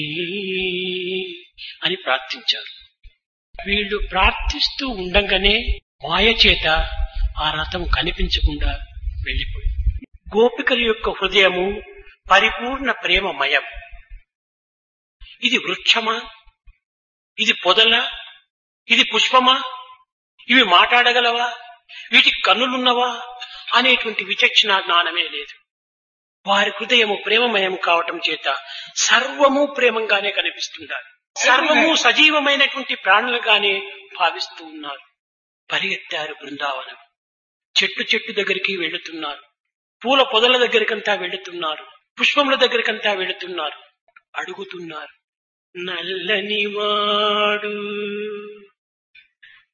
అని ప్రార్థించారు వీళ్ళు ప్రార్థిస్తూ ఉండంగానే మాయ చేత ఆ రథం కనిపించకుండా వెళ్లిపోయింది గోపికల యొక్క హృదయము పరిపూర్ణ ప్రేమమయం ఇది వృక్షమా ఇది పొదల ఇది పుష్పమా ఇవి మాట్లాడగలవా వీటికి కన్నులున్నవా అనేటువంటి విచక్షణ జ్ఞానమే లేదు వారి హృదయము ప్రేమమయం కావటం చేత సర్వము ప్రేమంగానే కనిపిస్తుండాలి సర్వము సజీవమైనటువంటి ప్రాణులుగానే భావిస్తూ ఉన్నారు పరిగెత్తారు బృందావనం చెట్టు చెట్టు దగ్గరికి వెళుతున్నారు పూల పొదల దగ్గరికంతా వెళుతున్నారు పుష్పముల దగ్గరికంతా వెళుతున్నారు అడుగుతున్నారు నల్లని వాడు